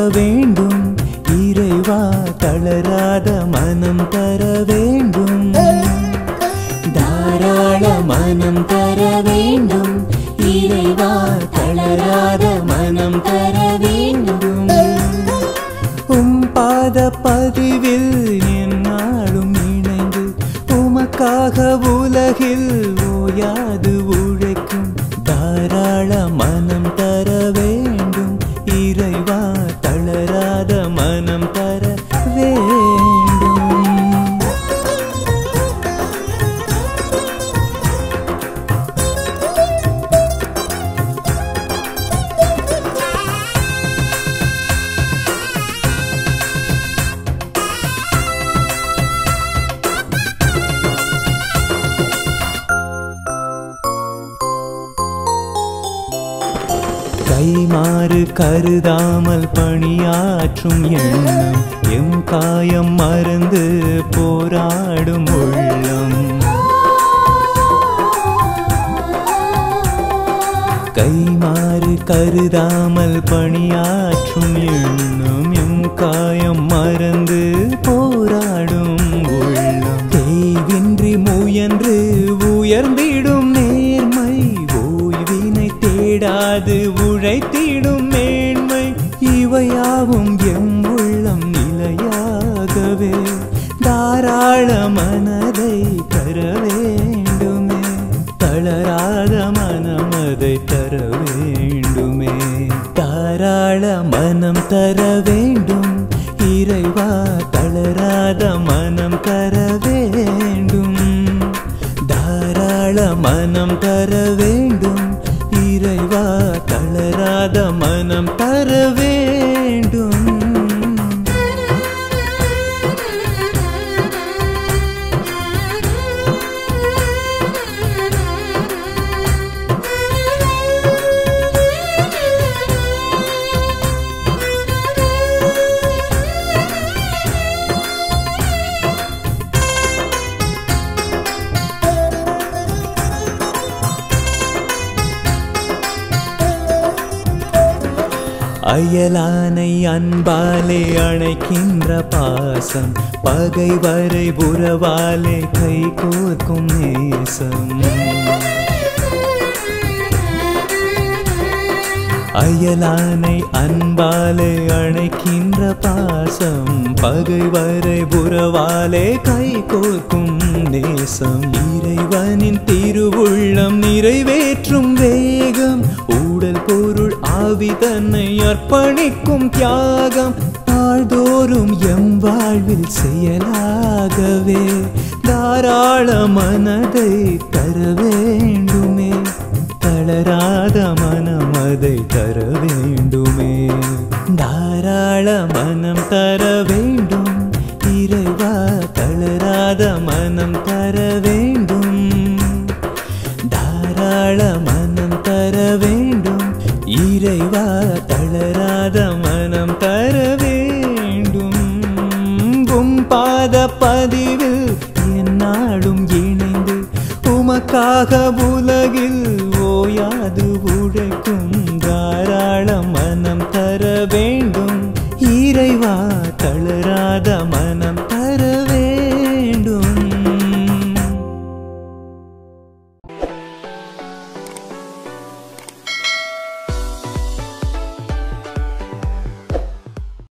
வேண்டும் இறைவா தளராத மனம் தர வேண்டும் தாராள மனம் தர வேண்டும் இறைவா தளராத மனம் தர வேண்டும் உம் பாத பதிவில் என்னாலும் இணைந்து உமக்காக உலகில் ஓயாது உழைக்கும் தாராள மனம் தர வேண்டும் இறைவா தளராத மனம் தர வேண்டும் கைமாறு கருதாமல் பணியாற்றும் எண்ணம் எம் காயம் மறந்து போராடும் உள்ளம் கைமாறு கருதாமல் பணியாற்றும் எண்ணம் எம் காயம் மறந்து போராடும் உள்ளம் தேவின்றி முயன்று உயர்ந்திடும் நேர்மை ஓய்வினை தேடாது உழைத்திடும் மேன்மை இவையாவும் எம் உள்ளம் நிலையாகவே தாராள மனதை தர வேண்டுமே தளராத மனமதை தர வேண்டுமே தாராள மனம் தர வேண்டும் இறைவா தளராத மனம் தர வேண்டும் தாராள மனம் தர வேண்டும் இறைவா தளராத மனம் தர வேண்டும் அயலானை அன்பாலே அணைக்கின்ற பாசம் பகை வரை உறவாலே கை கோர்க்கும் நேசம் அயலானை அன்பாலே அணைக்கின்ற பாசம் பகை வரை உறவாலே கை கோர்க்கும் நேசம் இறைவனின் திருவுள்ளம் நிறைவேற்றும் வேகம் ஊடல் பொருள் ஆவி தன்னை அர்ப்பணிக்கும் தியாகம் நாள்தோறும் எம் வாழ்வில் செயலாகவே தாராள மனதை தர வேண்டுமே தளராத மனம் அதை தர வேண்டுமே தாராள மனம் தர வேண்டும் இறைவா தளராத மனம் தர வேண்டும் தாராள மனம் தர வேண்டும் இறைவா தளராத மனம் தர வேண்டும் உம் பாத பதிவில் என்னாலும் இணைந்து உமக்காக உலகில் ஓயாது உழைக்கும் தாராள மனம் தர வேண்டும்